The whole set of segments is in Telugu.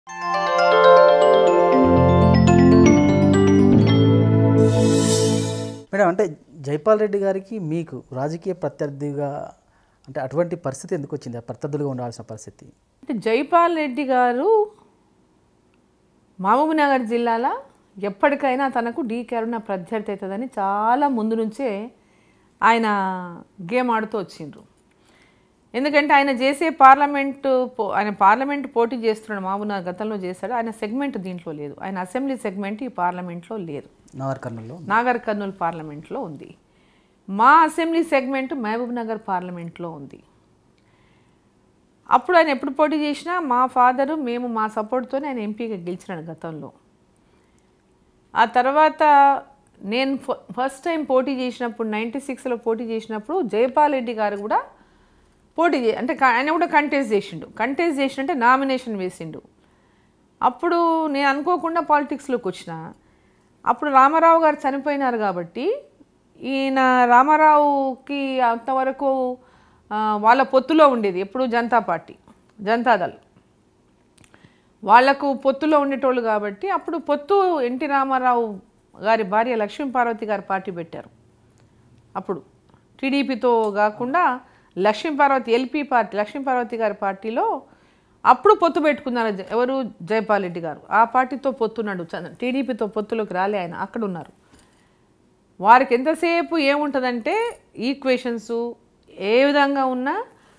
మేడం అంటే జైపాల్ రెడ్డి గారికి మీకు రాజకీయ ప్రత్యర్థిగా అంటే అటువంటి పరిస్థితి ఎందుకు వచ్చింది ఆ ప్రత్యర్థులుగా ఉండాల్సిన పరిస్థితి అంటే జైపాల్ రెడ్డి గారు మహబూబ్నగర్ జిల్లాలో ఎప్పటికైనా తనకు డీ కరుణ ప్రత్యర్థి అవుతుందని చాలా ముందు నుంచే ఆయన గేమ్ ఆడుతూ వచ్చిండ్రు ఎందుకంటే ఆయన చేసే పార్లమెంటు పో- ఆయన పార్లమెంట్ పోటీ చేస్తున్నాడు మహబూబ్నగర్ గతంలో చేశాడు ఆయన సెగ్మెంట్ దీంట్లో లేదు ఆయన అసెంబ్లీ సెగ్మెంట్ ఈ పార్లమెంట్లో లేదు నగర్ కర్నూలులో నాగర్ కర్నూలు పార్లమెంట్లో ఉంది మా అసెంబ్లీ సెగ్మెంట్ మహబూబ్ నగర్ పార్లమెంట్లో ఉంది అప్పుడు ఆయన ఎప్పుడు పోటీ చేసినా మా ఫాదరు మేము మా సపోర్ట్తోనే ఆయన ఎంపీగా గెలిచినాడు గతంలో ఆ తర్వాత నేను ఫ- ఫస్ట్ టైం పోటీ చేసినప్పుడు నైంటీ సిక్స్లో పోటీ చేసినప్పుడు జయపాల్ రెడ్డి గారు కూడా పోటీ చే అంటే క- ఆయన కూడా కంటెస్ట్ చేసిండు కంటెస్ట్ చేసిండంటే నామినేషన్ వేసిండు అప్పుడు నేను అనుకోకుండా పాలిటిక్స్లోకి వచ్చిన అప్పుడు రామారావు గారు చనిపోయినారు కాబట్టి ఈయన రామారావుకి అంతవరకు ఆ, వాళ్ళ పొత్తులో ఉండేది ఎప్పుడు జనతా పార్టీ జనతాదళ్ వాళ్లకు పొత్తులో ఉండేటోళ్ళు కాబట్టి అప్పుడు పొత్తు ఎన్టీ రామారావు గారి భార్య లక్ష్మీ పార్వతి గారు పార్టీ పెట్టారు అప్పుడు టీడీపీతో కాకుండా లక్ష్మీ పార్వతి ఎల్పీ పార్టీ లక్ష్మీ పార్వతి గారి పార్టీలో అప్పుడు పొత్తు పెట్టుకున్నారు జ- ఎవరు జయపాల్ రెడ్డి గారు ఆ పార్టీతో పొత్తున్నాడు చ- టీడీపీతో పొత్తులోకి రాలే ఆయన అక్కడ ఉన్నారు వారికి ఎంతసేపు ఏముంటుందంటే ఈక్వేషన్స్ ఏ విధంగా ఉన్నా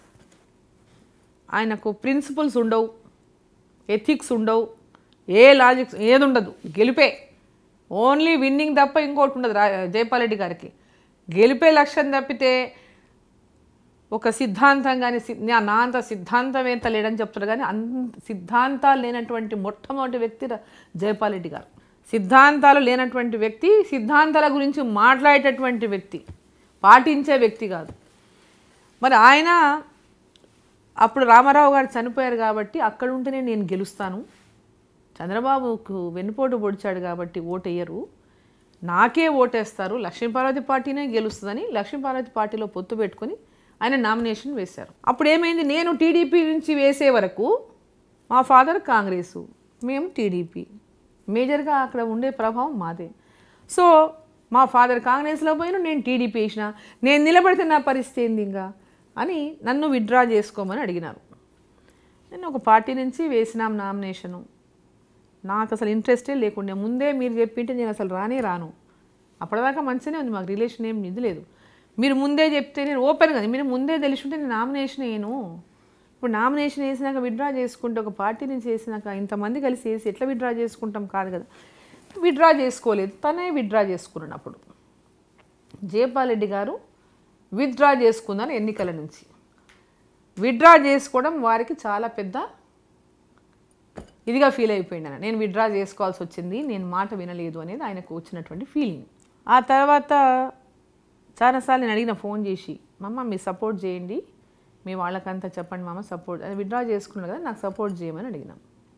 ఆయనకు ప్రిన్సిపల్స్ ఉండవు ఎథిక్స్ ఉండవు ఏ లాజిక్స్ ఏది ఉండదు గెలిపే ఓన్లీ విన్నింగ్ తప్ప ఇంకోటి ఉండదు రా జయపాల్ రెడ్డి గారికి గెలిపే లక్ష్యం తప్పితే ఒక సిద్ధాంతం కానీ నా అంత సిద్ధాంతవేత్త లేడని చెప్తారు కానీ అంత సిద్ధాంతాలు లేనటువంటి మొట్టమొదటి వ్యక్తి ర- జయపాల్ రెడ్డి గారు సిద్ధాంతాలు లేనటువంటి వ్యక్తి సిద్ధాంతాల గురించి మాట్లాడేటటువంటి వ్యక్తి పాటించే వ్యక్తి కాదు మరి ఆయన అప్పుడు రామారావు గారు చనిపోయారు కాబట్టి అక్కడ ఉంటేనే నేను గెలుస్తాను చంద్రబాబుకు వెన్నుపోటు పొడిచాడు కాబట్టి ఓటేయరు నాకే ఓటేస్తారు లక్ష్మీపార్వతి పార్టీనే గెలుస్తుందని లక్ష్మీపార్వతి పార్టీలో పొత్తు పెట్టుకొని ఆయన నామినేషన్ వేశారు అప్పుడు ఏమైంది నేను టీడీపీ నుంచి వేసే వరకు మా ఫాదర్ కాంగ్రెసు మేము టీడీపీ మేజర్గా అక్కడ ఉండే ప్రభావం మాదే సో మా ఫాదర్ కాంగ్రెస్లో పోయిన నేను టీడీపీ వేసిన నేను నిలబడితే నా పరిస్థితి ఏంది ఇంకా అని నన్ను విత్డ్రా చేసుకోమని అడిగినారు నేను ఒక పార్టీ నుంచి వేసినాం నామినేషను నాకు అసలు ఇంట్రెస్టే లేకుండే ముందే మీరు చెప్పింటే నేను అసలు రానే రాను అప్పటిదాకా మంచిగానే ఉంది మాకు రిలేషన్ ఏం ఇది లేదు మీరు ముందే చెప్తే నేను ఓపెన్ కదా మీరు ముందే తెలుసుంటే నేను నామినేషన్ వేయను ఇప్పుడు నామినేషన్ వేసినాక విత్డ్రా చేసుకుంటే ఒక పార్టీ నుంచి వేసినాక ఇంతమంది కలిసి వేసి ఎట్లా విత్డ్రా చేసుకుంటాం కాదు కదా విత్డ్రా చేసుకోలేదు తనే విత్డ్రా చేసుకున్నాను అప్పుడు జయపాల్ రెడ్డి గారు విత్డ్రా చేసుకున్నారు ఎన్నికల నుంచి విత్డ్రా చేసుకోవడం వారికి చాలా పెద్ద ఇదిగా ఫీల్ అయిపోయింది ఆయన నేను విత్డ్రా చేసుకోవాల్సి వచ్చింది నేను మాట వినలేదు అనేది ఆయనకు వచ్చినటువంటి ఫీలింగ్ ఆ తర్వాత చాలాసార్లు నేను అడిగిన ఫోన్ చేసి మమ్మ మీరు సపోర్ట్ చేయండి మీ వాళ్ళకంతా చెప్పండి మామ సపోర్ట్ అది విత్డ్రా చేసుకున్నారు కదా నాకు సపోర్ట్ చేయమని అడిగినాం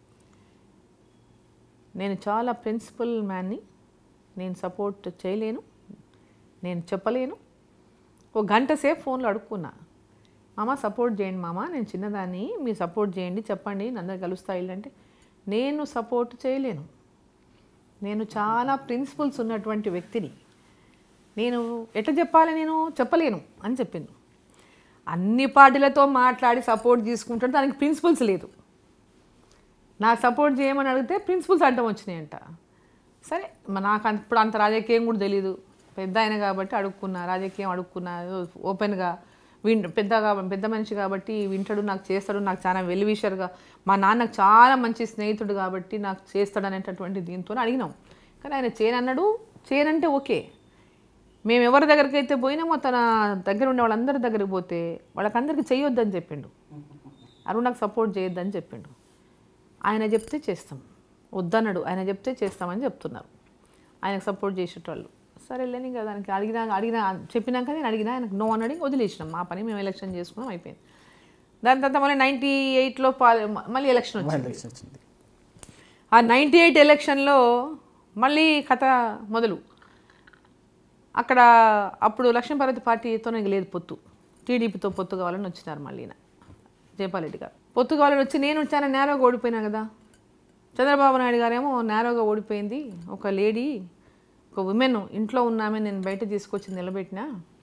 నేను చాలా ప్రిన్సిపల్ మ్యాన్ని నేను సపోర్ట్ చేయలేను నేను చెప్పలేను ఒక గంట సేపు ఫోన్లో అడుక్కున్నా మామ సపోర్ట్ చేయండి మామ నేను చిన్నదాన్ని మీరు సపోర్ట్ చేయండి చెప్పండి అందరు కలుస్తా అంటే నేను సపోర్ట్ చేయలేను నేను చాలా ప్రిన్సిపల్స్ ఉన్నటువంటి వ్యక్తిని నేను ఎట్లా చెప్పాలి నేను చెప్పలేను అని చెప్పింది అన్ని పార్టీలతో మాట్లాడి సపోర్ట్ తీసుకుంటాడు దానికి ప్రిన్సిపల్స్ లేదు నాకు సపోర్ట్ చేయమని అడిగితే ప్రిన్సిపల్స్ అడ్డం వచ్చినాయంట సరే మ- నాకు అంత- ఇప్పుడు అంత రాజకీయం కూడా తెలీదు పెద్ద ఆయన కాబట్టి అడుక్కున్నా రాజకీయం అడుక్కున్నా ఏదో ఓపెన్గా విన్ పెద్దగా పెద్ద మనిషి కాబట్టి వింటాడు నాకు చేస్తాడు నాకు చాలా వెలివిషర్గా మా నాన్నకు చాలా మంచి స్నేహితుడు కాబట్టి నాకు చేస్తాడు అనేటటువంటి దీంతో అడిగినాం కానీ ఆయన చేయనన్నాడు చేయనంటే ఓకే మేము ఎవరి దగ్గరికి అయితే పోయినామో తన దగ్గర ఉండే వాళ్ళందరి దగ్గరికి పోతే వాళ్ళకందరికీ చేయొద్దని చెప్పిండు అరుణ్ నాకు సపోర్ట్ చేయొద్దని చెప్పిండు ఆయన చెప్తే చేస్తాం వద్దన్నాడు ఆయన చెప్తే చేస్తామని చెప్తున్నారు ఆయనకు సపోర్ట్ చేసేటోళ్ళు సరే లేని ఇంకా దానికి అడిగినా అడిగినా చెప్పినాక నేను అడిగినా ఆయనకు నో అన్నది వదిలేసినాం మా పని మేము ఎలక్షన్ చేసుకున్నాం అయిపోయింది దాని తర్వాత మళ్ళీ నైంటీ ఎయిట్లో మళ్ళీ ఎలక్షన్ వచ్చింది ఎలక్షన్ వచ్చింది ఆ నైంటీ ఎయిట్ ఎలక్షన్లో మళ్ళీ కథ మొదలు అక్కడ అప్పుడు లక్ష్మీపార్వతి పార్టీతోనే లేదు పొత్తు టీడీపీతో పొత్తు కావాలని వచ్చినారు మళ్ళీ ఈయన జయపాల్ రెడ్డి గారు పొత్తు కావాలని వచ్చి నేను చాలా నేరోగా ఓడిపోయినా కదా చంద్రబాబు నాయుడు గారేమో నేరోగా ఓడిపోయింది ఒక లేడీ ఒక ఉమెన్ ఇంట్లో ఉన్నామే నేను బయట తీసుకొచ్చి నిలబెట్టిన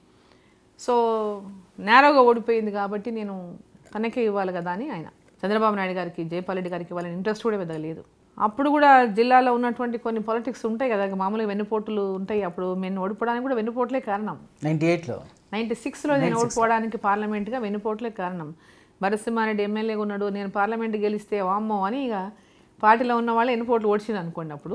సో నేరోగా ఓడిపోయింది కాబట్టి నేను తనకే ఇవ్వాలి కదా అని ఆయన చంద్రబాబు నాయుడు గారికి జయపాల్ రెడ్డి గారికి ఇవ్వాలని ఇంట్రెస్ట్ కూడా పెద్దగా లేదు అప్పుడు కూడా జిల్లాలో ఉన్నటువంటి కొన్ని పాలిటిక్స్ ఉంటాయి కదా మామూలుగా వెన్నుపోట్లు ఉంటాయి అప్పుడు నేను ఓడిపోవడానికి కూడా వెన్నుపోట్లే కారణం నైంటీ ఎయిట్లో నైంటీ సిక్స్లో నేను ఓడిపోవడానికి పార్లమెంట్గా వెన్నుపోట్లే కారణం భరసింహారెడ్డి ఎమ్మెల్యేగా ఉన్నాడు నేను పార్లమెంట్ గెలిస్తే వామ్మో అని ఇక పార్టీలో ఉన్న వాళ్ళు ఎన్నిపోట్లు ఓడిచింది అనుకోండి అప్పుడు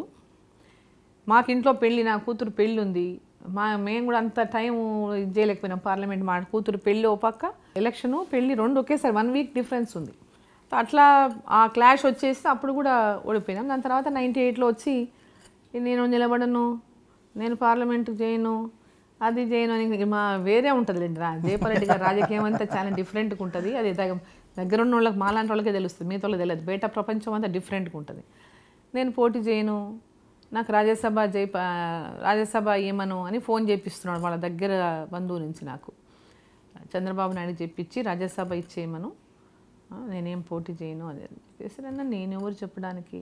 మాకు ఇంట్లో పెళ్ళి నా కూతురు పెళ్ళి ఉంది మా మేము కూడా అంత టైం ఇది చేయలేకపోయినాం పార్లమెంట్ మా కూతురు పెళ్ళి ఓ పక్క ఎలక్షను పెళ్ళి రెండు ఒకేసారి వన్ వీక్ డిఫరెన్స్ ఉంది అట్లా ఆ క్లాష్ వచ్చేసి అప్పుడు కూడా ఓడిపోయినాం దాని తర్వాత నైంటీ ఎయిట్లో వచ్చి నేను నిలబడను నేను పార్లమెంట్ చేయను అది చేయను అని ఇంక మా వేరే ఉంటుంది రా జయపాలరెడ్డి గారు రాజకీయం అంతా చాలా డిఫరెంట్గా ఉంటుంది అది దగ్గ- దగ్గర ఉన్న వాళ్ళకి మాలాంటి వాళ్ళకే తెలుస్తుంది మిగతా వాళ్ళకి తెలియదు బయట ప్రపంచం అంతా డిఫరెంట్గా ఉంటుంది నేను పోటీ చేయను నాకు రాజ్యసభ జై రాజ్యసభ ఏమను అని ఫోన్ చేపిస్తున్నాడు వాళ్ళ దగ్గర బంధువు నుంచి నాకు చంద్రబాబు నాయుడు చెప్పించి రాజ్యసభ ఇచ్చేయమను ఆ, నేనేం పోటీ చేయను అని చెప్పేసి అన్న నేను ఎవరు చెప్పడానికి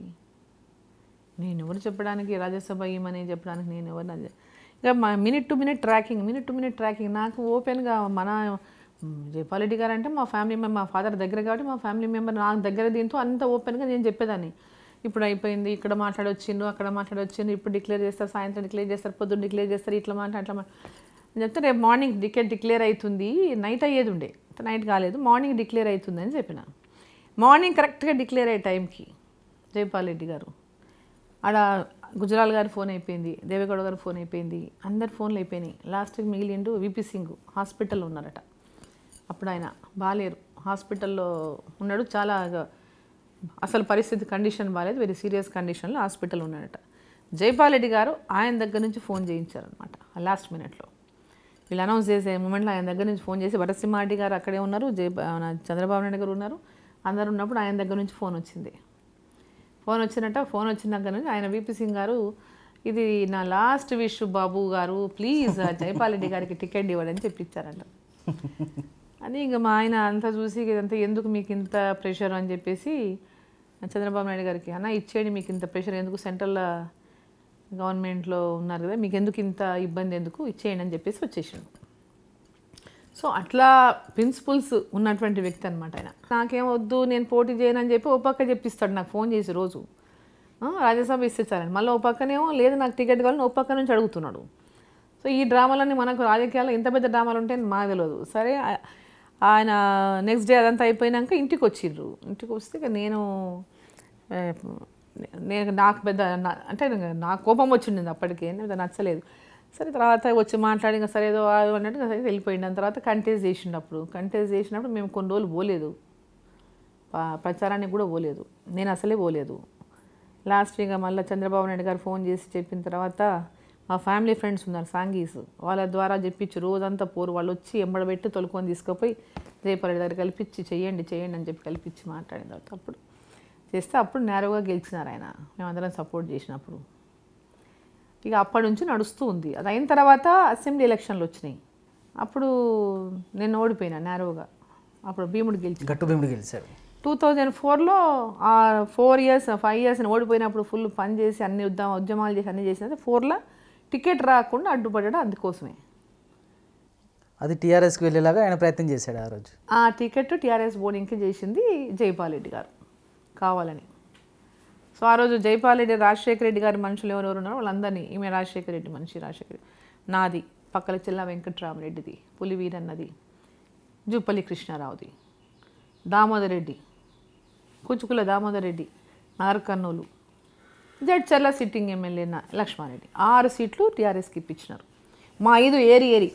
నేను ఎవరు చెప్పడానికి రాజ్యసభ ఏమని చెప్పడానికి నేను ఎవరు అది ఇక మా minute to minute tracking minute to minute tracking నాకు ఓపెన్గా మన మ్, జయపాల్ రెడ్డి గారు అంటే మా ఫ్యామిలీ మెంబర్ మా ఫాదర్ దగ్గర కాబట్టి మా ఫ్యామిలీ మెంబర్ నాకు దగ్గర దీంతో అంత ఓపెన్గా నేను చెప్పేదాన్ని ఇప్పుడు అయిపోయింది ఇక్కడ మాట్లాడొచ్చిండు అక్కడ మాట్లాడొచ్చిండు ఇప్పుడు డిక్లేర్ చేస్తారు సాయంత్రం డిక్లేర్ చేస్తారు పొద్దున్న డిక్లేర్ చేస్తారు ఇట్లా మాట అట్లా మాట అని చెప్తే రేపు మార్నింగ్ టికెట్ డిక్లేర్ అవుతుంది నైట్ అయ్యేది ఉండే నైట్ కాలేదు మార్నింగ్ డిక్లేర్ అవుతుంది అని చెప్పిన మార్నింగ్ కరెక్ట్గా డిక్లేర్ అయ్యే టైంకి జయపాల్ రెడ్డి గారు ఆడ గుజరాల్ గారి ఫోన్ అయిపోయింది దేవేగౌడ గారి ఫోన్ అయిపోయింది అందరి ఫోన్లు అయిపోయినాయి లాస్ట్కి మిగిలిండు విపి సింగ్ హాస్పిటల్లో ఉన్నారట అప్పుడు ఆయన బాలేరు హాస్పిటల్లో ఉన్నాడు చాలా అసలు పరిస్థితి కండిషన్ బాగాలేదు వెరీ సీరియస్ కండిషన్లో హాస్పిటల్ ఉన్నాడట జైపాల్ రెడ్డి గారు ఆయన దగ్గర నుంచి ఫోన్ చేయించారనమాట లాస్ట్ మినిట్లో వీళ్ళు అనౌన్స్ చేసే మూమెంట్లో ఆయన దగ్గర నుంచి ఫోన్ చేసి వరసింహారెడ్డి గారు అక్కడే ఉన్నారు జై మన చంద్రబాబు నాయుడు గారు ఉన్నారు అందరు ఉన్నప్పుడు ఆయన దగ్గర నుంచి ఫోన్ వచ్చింది ఫోన్ వచ్చినట్ట ఫోన్ వచ్చిన దగ్గర నుంచి ఆయన విపి సింగ్ గారు ఇది నా లాస్ట్ విష్ బాబు గారు ప్లీజ్ జైపాల్ రెడ్డి గారికి టికెట్ ఇవ్వండి అని చెప్పించారంట అని ఇంక మా ఆయన అంతా చూసి ఇదంతా ఎందుకు మీకు ఇంత ప్రెషర్ అని చెప్పేసి చంద్రబాబు నాయుడు గారికి అన్న ఇచ్చేయండి మీకు ఇంత ప్రెషర్ ఎందుకు సెంట్రల్ గవర్నమెంట్లో ఉన్నారు కదా మీకు ఎందుకు ఇంత ఇబ్బంది ఎందుకు ఇచ్చేయండి అని చెప్పేసి వచ్చేసాడు సో అట్లా ప్రిన్సిపల్స్ ఉన్నటువంటి వ్యక్తి అనమాట ఆయన నాకేం వద్దు నేను పోటీ చేయను అని చెప్పి ఓ పక్క చెప్పిస్తాడు నాకు ఫోన్ చేసి రోజు ఆ, రాజ్యసభ ఇస్తే చాలండి మళ్ళీ ఓ పక్కనేమో లేదు నాకు టికెట్ కావాలని ఓ పక్క నుంచి అడుగుతున్నాడు సో ఈ డ్రామాలన్నీ మనకు రాజకీయాల్లో ఇంత పెద్ద డ్రామాలు ఉంటాయని మాకు తెలియదు సరే ఆ- ఆయన నెక్స్ట్ డే అదంతా అయిపోయినాక ఇంటికి వచ్చిర్రు ఇంటికి వస్తే ఇక నేను ఆ, నేను నాకు పెద్ద నా- అంటే నాకు కోపం వచ్చిండింది అప్పటికే నాకు నచ్చలేదు సరే తర్వాత వచ్చి మాట్లాడి ఇంకా సరే ఏదో అది అన్నట్టు ఇంకా సరే వెళ్ళిపోయింది దాని తర్వాత కంటెస్ట్ చేసినప్పుడు కంటెస్ట్ చేసినప్పుడు మేము కొన్ని రోజులు పోలేదు ప- ప్రచారానికి కూడా పోలేదు నేను అసలే పోలేదు లాస్ట్ ఇక మళ్ళీ చంద్రబాబు నాయుడు గారు ఫోన్ చేసి చెప్పిన తర్వాత మా ఫ్యామిలీ ఫ్రెండ్స్ ఉన్నారు సాంగీస్ వాళ్ళ ద్వారా చెప్పించి రోజంతా పోరు వాళ్ళు వచ్చి ఎంబడబెట్టి తొలుకొని తీసుకుపోయి రేపటి దగ్గర కల్పించి చెయ్యండి చేయండి అని చెప్పి కల్పించి మాట్లాడిన తర్వాత అప్పుడు చేస్తే అప్పుడు నేరుగా గెలిచినారు ఆయన మేమందరం సపోర్ట్ చేసినప్పుడు ఇక అప్పటి నుంచి నడుస్తూ ఉంది అది అయిన తర్వాత అసెంబ్లీ ఎలక్షన్లు వచ్చినాయి అప్పుడు నేను ఓడిపోయినా నేరుగా అప్పుడు భీముడు గెలిచి గట్టు భీముడు గెలిచాడు టూ థౌజండ్ ఫోర్లో ఆ ఫోర్ ఇయర్స్ ఫైవ్ ఇయర్స్ ఓడిపోయినప్పుడు ఫుల్ పని చేసి అన్ని ఉద్యమ ఉద్యమాలు చేసి అన్ని చేసినది ఫోర్లో టికెట్ రాకుండా అడ్డుపడ్డాడు అందుకోసమే అది టీఆర్ఎస్కి వెళ్ళేలాగా ఆయన ప్రయత్నం చేశాడు ఆ రోజు ఆ టికెట్ టీఆర్ఎస్ బోర్డింగ్కి చేసింది జైపాల్ రెడ్డి గారు కావాలని సో ఆ రోజు జైపాల్ రెడ్డి రాజశేఖర రెడ్డి గారి మనుషులు ఎవరెవరు ఉన్నారో వాళ్ళందరినీ ఈమె రాజశేఖర రెడ్డి మనిషి రాజశేఖర రెడ్డి నాది పక్కల చిల్ల వెంకట్రామరెడ్డిది పులివీరన్నది జూపల్లి కృష్ణారావుది దామోదర్ రెడ్డి కుచుకుల దామోదర్ రెడ్డి నారకర్నూలు జడ్చర్ల సిట్టింగ్ ఎమ్మెల్యే నా- లక్ష్మారెడ్డి ఆరు సీట్లు టీఆర్ఎస్కి ఇప్పించినారు మా ఐదు ఏరి ఏరి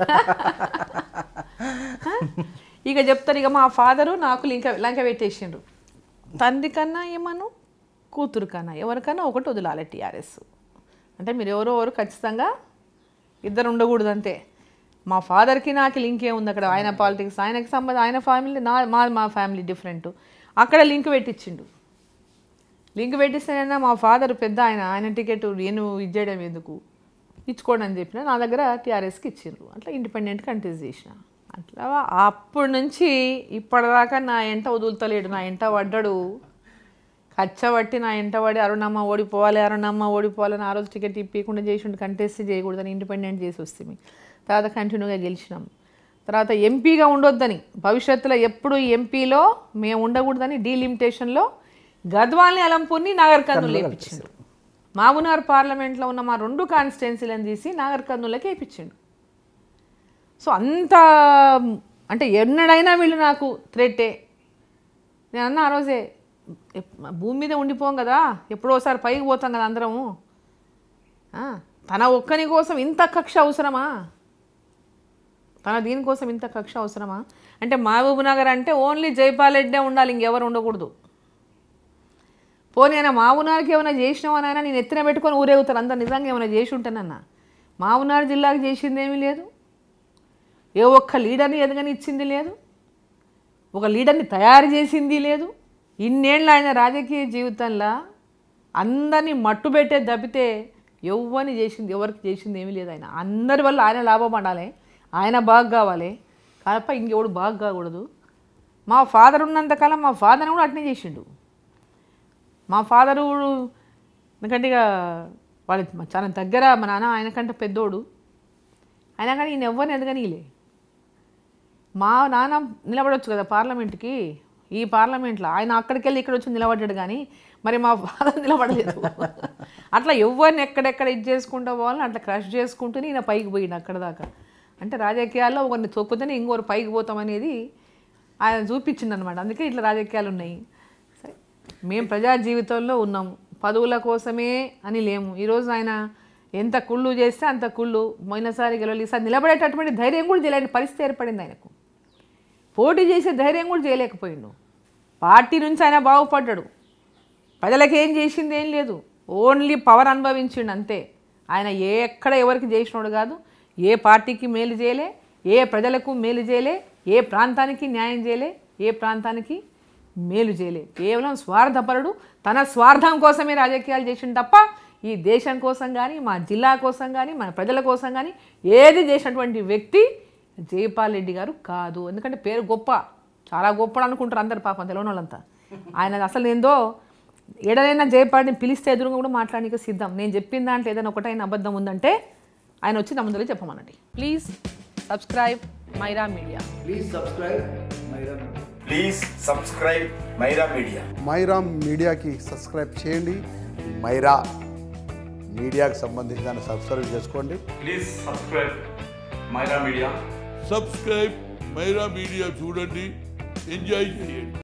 ఇక చెప్తారు ఇక మా ఫాదరు నాకు లింక లంక పెట్టేసిండ్రు తండ్రి కన్నా ఏమను కూతురు కన్నా ఎవరికన్నా ఒకటి వదిలాలి టీఆర్ఎస్ అంటే మీరు ఎవరో ఎవరు ఖచ్చితంగా ఇద్దరు ఉండకూడదు అంతే మా ఫాదర్కి నాకు లింక్ ఏముంది అక్కడ ఆయన పాలిటిక్స్ ఆయనకి సంబంధం ఆయన ఫ్యామిలీ నా మా మా ఫ్యామిలీ డిఫరెంట్ అక్కడ లింక్ పెట్టించిండు లింక్ పెట్టిస్తేనైనా మా ఫాదర్ పెద్ద ఆయన ఆయన టికెట్ నేను ఇచ్చేయడం ఎందుకు ఇచ్చుకోండి అని చెప్పిన నా దగ్గర టీఆర్ఎస్కి ఇచ్చిండ్రు అట్లా ఇండిపెండెంట్ కంటెస్ట్ చేసిన అట్లా అప్పటి నుంచి ఇప్పటిదాకా నా ఎంట వదులుతలేడు నా ఎంట పడ్డాడు కచ్చబట్టి నా ఇంటబడి అరుణమ్మ ఓడిపోవాలి అరుణమ్మ ఓడిపోవాలని ఆ రోజు టికెట్ ఇప్పకుండా చేసిండు కంటెస్ట్ చేయకూడదని ఇండిపెండెంట్ చేసి వస్తుంది తర్వాత కంటిన్యూగా గెలిచినాం తర్వాత ఎంపీగా ఉండొద్దని భవిష్యత్తులో ఎప్పుడు ఎంపీలో మేము ఉండకూడదని డీలిమిటేషన్లో గద్వాల్ని అలంపూర్ని నాగర్ కర్నూలు వేయించిండు మామునార్ పార్లమెంట్లో ఉన్న మా రెండు కాన్స్టిట్యున్సీలను తీసి నాగర్ కర్నూలుకి వేయించిండు సో అంత అంటే ఎన్నడైనా వీళ్ళు నాకు థ్రెట్టే నేను అన్న ఆ రోజే ఎప్- భూమి మీద ఉండిపోం కదా ఎప్పుడో ఒకసారి పైకి పోతాం కదా అందరము ఆ, తన ఒక్కని కోసం ఇంత కక్ష అవసరమా తన దీనికోసం ఇంత కక్ష అవసరమా అంటే మహబూబ్ నగర్ అంటే ఓన్లీ జైపాల్ రెడ్డే ఉండాలి ఇంకెవరు ఉండకూడదు పోనీ ఆయన మావునార్కి ఏమైనా చేసినావనైనా నేను ఎత్తిన పెట్టుకొని ఊరేగుతాను అందరు నిజంగా ఏమైనా చేసి ఉంటానన్నా మావునార్ జిల్లాకి చేసింది ఏమీ లేదు ఏ ఒక్క లీడర్ని ఎదగని ఇచ్చింది లేదు ఒక లీడర్ని తయారు చేసింది లేదు ఇన్నేళ్ళు ఆయన రాజకీయ జీవితంలో అందరినీ మట్టు పెట్టే దప్పితే ఎవ్వని చేసింది ఎవరికి చేసింది ఏమీ లేదు ఆయన అందరి వల్ల ఆయన లాభపడాలి ఆయన బాగా కావాలి తప్ప ఇంకెవడు బాగా కాకూడదు మా ఫాదర్ ఉన్నంతకాలం మా ఫాదర్ని కూడా అట్నే చేసిండు మా ఫాదరు ఎందుకంటే ఇక వాళ్ళ చాలా దగ్గర మా నాన్న ఆయనకంటే పెద్దోడు అయినా కానీ ఈయన ఎవరిని ఎదగనీలే మా నాన్న నిలబడొచ్చు కదా పార్లమెంట్కి ఈ పార్లమెంట్లో ఆయన అక్కడికి వెళ్ళి ఇక్కడ వచ్చి నిలబడ్డాడు కానీ మరి మా ఫాదర్ నిలబడలేదు అట్లా ఎవరిని ఎక్కడెక్కడ ఇది చేసుకుంటూ పోవాలని అట్లా క్రష్ చేసుకుంటూనే ఈయన పైకి పోయిండు అక్కడ దాకా అంటే రాజకీయాల్లో ఒకరిని తొక్కుతూనే ఇంకోరు పైకి పోతాం అనేది ఆయన చూపించింది అనమాట అందుకే ఇట్లా రాజకీయాలు ఉన్నాయి సరే మేము ప్రజా జీవితంలో ఉన్నాము పదవుల కోసమే అని లేము ఈరోజు ఆయన ఎంత కుళ్ళు చేస్తే అంత కుళ్ళు పోయినసారి గెలవలు ఈసారి నిలబడేటటువంటి ధైర్యం కూడా చేయలేని పరిస్థితి ఏర్పడింది ఆయనకు పోటీ చేసే ధైర్యం కూడా చేయలేకపోయిండు పార్టీ నుంచి ఆయన బాగుపడ్డాడు ప్రజలకు ఏం చేసింది ఏం లేదు ఓన్లీ పవర్ అనుభవించిండు అంతే ఆయన ఏ ఎక్కడ ఎవరికి చేసినోడు కాదు ఏ పార్టీకి మేలు చేయలే ఏ ప్రజలకు మేలు చేయలే ఏ ప్రాంతానికి న్యాయం చేయలే ఏ ప్రాంతానికి మేలు చేయలే కేవలం స్వార్థపరుడు తన స్వార్థం కోసమే రాజకీయాలు చేసిండు తప్ప ఈ దేశం కోసం కానీ మా జిల్లా కోసం కానీ మన ప్రజల కోసం కానీ ఏది చేసినటువంటి వ్యక్తి జయపాల్ రెడ్డి గారు కాదు ఎందుకంటే పేరు గొప్ప చాలా గొప్పడు అనుకుంటారు అందరు పాపం తెలియని వాళ్ళంతా ఆయన అసలు ఏందో ఏడనైనా జయపాల్ని పిలిస్తే ఎదురుగా కూడా మాట్లాడడానికి సిద్ధం నేను చెప్పిన దాంట్లో ఏదైనా ఒకటైనా అబద్ధం ఉందంటే ఆయన వచ్చి నా ముందర చెప్పమనండి please subscribe Myra Media Please subscribe Myra Media. Please subscribe Myra Media మైరామ్ మీడియాకి సబ్స్క్రైబ్ చేయండి మైరా మీడియాకు సంబంధించి దాన్ని సబ్స్క్రైబ్ చేసుకోండి please subscribe Myra Media subscribe Myra Media చూడండి ఎంజాయ్ చేయండి